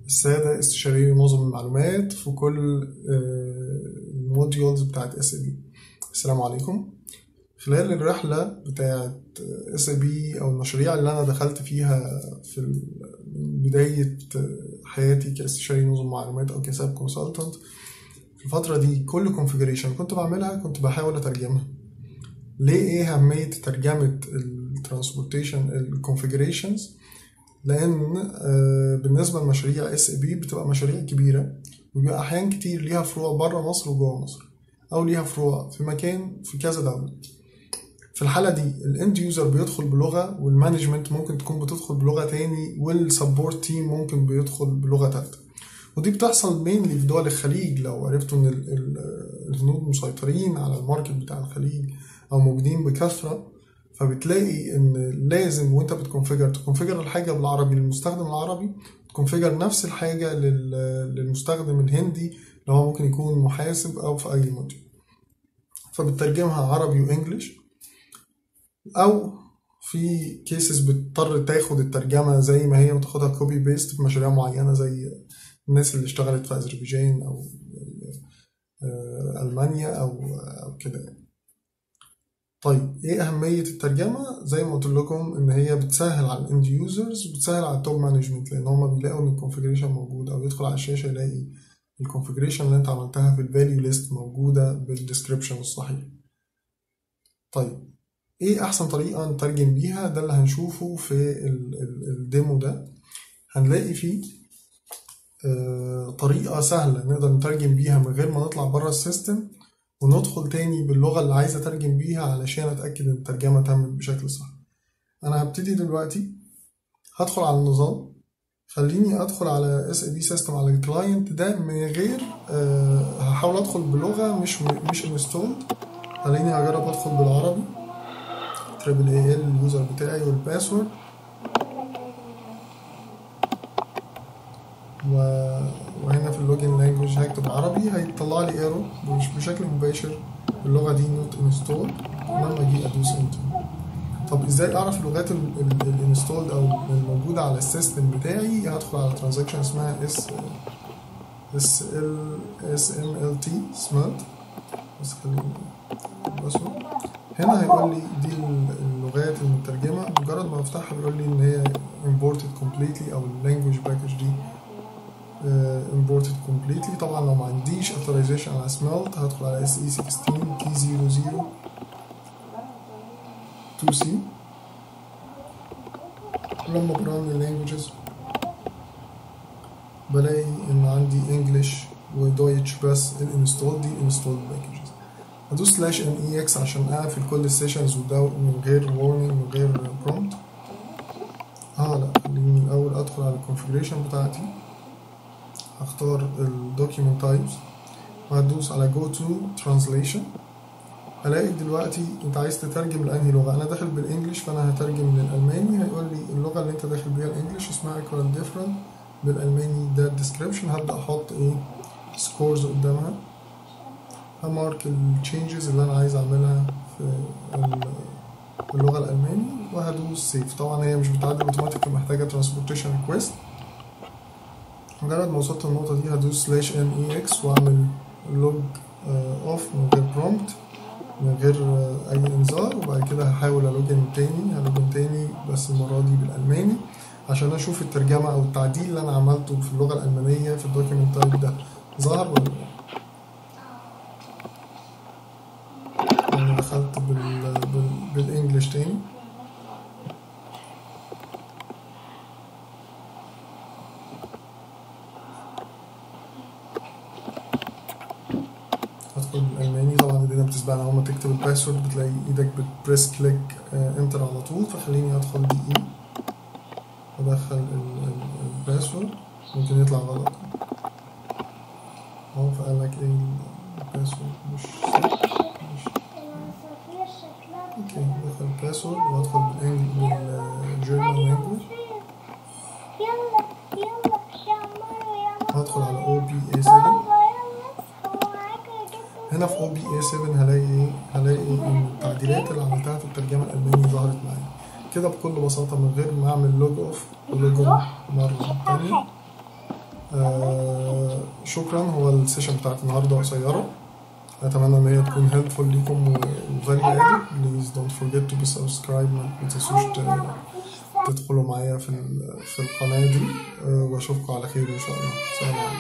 السادة استشاري نظم المعلومات في كل الموديولز بتاعت اس بي السلام عليكم خلال الرحلة بتاعت اس بي او المشاريع اللي انا دخلت فيها في بداية حياتي كاستشاري نظم معلومات او كساب كونسلتنت في الفترة دي كل كونفيجريشن كنت بعملها كنت بحاول اترجمها ليه ايه اهمية ترجمة الترانسبورتيشن الكونفيجريشنز لان بالنسبة لمشاريع اس بي بتبقى مشاريع كبيرة وبيبقى احيان كتير ليها فروع بره مصر وجوه مصر او ليها فروع في مكان في كذا دولة في الحالة دي الاند يوزر بيدخل بلغة والمانجمنت ممكن تكون بتدخل بلغة تاني والسبورت تيم ممكن بيدخل بلغة تالتة ودي بتحصل مينلي في دول الخليج لو عرفتوا ان الهنود مسيطرين على الماركت بتاع الخليج او موجودين بكثرة فبتلاقي ان لازم وانت بتكونفيجر تكونفيجر الحاجة بالعربي للمستخدم العربي تكونفيجر نفس الحاجة للمستخدم الهندي اللي هو ممكن يكون محاسب او في اي موديول فبترجمها عربي وانجلش او في كيسز بتضطر تاخد الترجمة زي ما هي وتاخدها كوبي بيست في مشاريع معينة زي الناس اللي اشتغلت في أذربيجان أو ألمانيا أو أو كده طيب ايه أهمية الترجمة؟ زي ما قلت لكم إن هي بتسهل على الإند يوزرز وبتسهل على التوب مانجمنت لأن هما بيلاقوا إن الكونفيجريشن موجود أو يدخل على الشاشة يلاقي الكونفيجريشن اللي أنت عملتها في الفاليو ليست موجودة بالديسكريبشن الصحيح. طيب ايه احسن طريقه نترجم بيها ده اللي هنشوفه في الديمو ده هنلاقي فيه طريقه سهله نقدر نترجم بيها من غير ما نطلع بره السيستم وندخل تاني باللغه اللي عايز اترجم بيها علشان اتاكد ان الترجمه تمت بشكل صح انا هبتدي دلوقتي هدخل على النظام خليني ادخل على اس اي بي سيستم على الكلاينت ده من غير هحاول ادخل بلغه مش مش انستولد خليني اجرب ادخل بالعربي تريبل اي ال اليوزر بتاعي والباسورد و... وهنا في اللوجن لانجوج هكتب عربي هيطلع لي ايرو مش بشكل مباشر اللغة دي نوت انستول لما اجي ادوس انتر طب ازاي اعرف اللغات الانستولد او الموجودة على السيستم بتاعي هدخل على ترانزاكشن اسمها اس اس ال اس ام ال تي سمارت بس خليني الباسورد هنا هيقول لي دي اللغات المترجمة مجرد ما افتحها بيقول لي ان هي imported completely او اللانجوج باكج دي imported completely طبعا لو ما عنديش authorization على سملت هدخل على SE 16 T00 2C لما بران اللانجوجز بلاقي ان عندي انجلش ودويتش بس الانستول دي الانستول باكجز هدوس سلاش ان اي اكس عشان اقفل كل السيشنز وده من غير وارنينج من غير برومبت اه لا خليني الاول ادخل على الكونفيجريشن بتاعتي هختار الدوكيومنت تايبس وهدوس على جو تو ترانسليشن هلاقي دلوقتي انت عايز تترجم لانهي لغه انا داخل بالانجلش فانا هترجم للالماني هيقول لي اللغه اللي انت داخل بيها الانجلش اسمها ايكوال ديفرنت بالالماني ده الديسكريبشن هبدا احط ايه سكورز قدامها همارك التشينجز اللي انا عايز اعملها في اللغه الالماني وهدوس سيف طبعا هي مش بتعدل اوتوماتيك محتاجه ترانسبورتيشن ريكويست مجرد ما وصلت النقطه دي هدوس سلاش ان اي اكس واعمل لوج اوف من غير برومبت من غير اي انذار وبعد كده هحاول الوجن تاني هلوجن تاني بس المره دي بالالماني عشان اشوف الترجمه او التعديل اللي انا عملته في اللغه الالمانيه في الدوكيمنت تايب ده ظهر ولا لا انا دخلت بال... بال... بالانجلش تاني هدخل بالالماني طبعا ايدينا بتسبقنا اول ما تكتب الباسورد بتلاقي ايدك بتبريس كليك انتر على طول فخليني ادخل دي اي ادخل الباسورد ممكن يطلع غلط اهو فقال لك ايه الباسورد مش مش اوكي ادخل الباسورد وادخل بالجيرمان لانجوج هدخل على او بي اي 7 هنا في او بي اي 7 هلاقي ايه هلاقي ان التعديلات اللي عملتها في الترجمه الالماني ظهرت معايا كده بكل بساطه من غير ما اعمل لوج اوف ولوج اون مره تانية آه شكرا هو السيشن بتاعت النهارده قصيرة أتمنى إن هي تكون helpful ليكم و very added please don't forget to be subscribed ما تنسوش ت- تدخلوا معايا في ال- في القناة دي آه، وأشوفكم على خير إن شاء الله سلام عليكم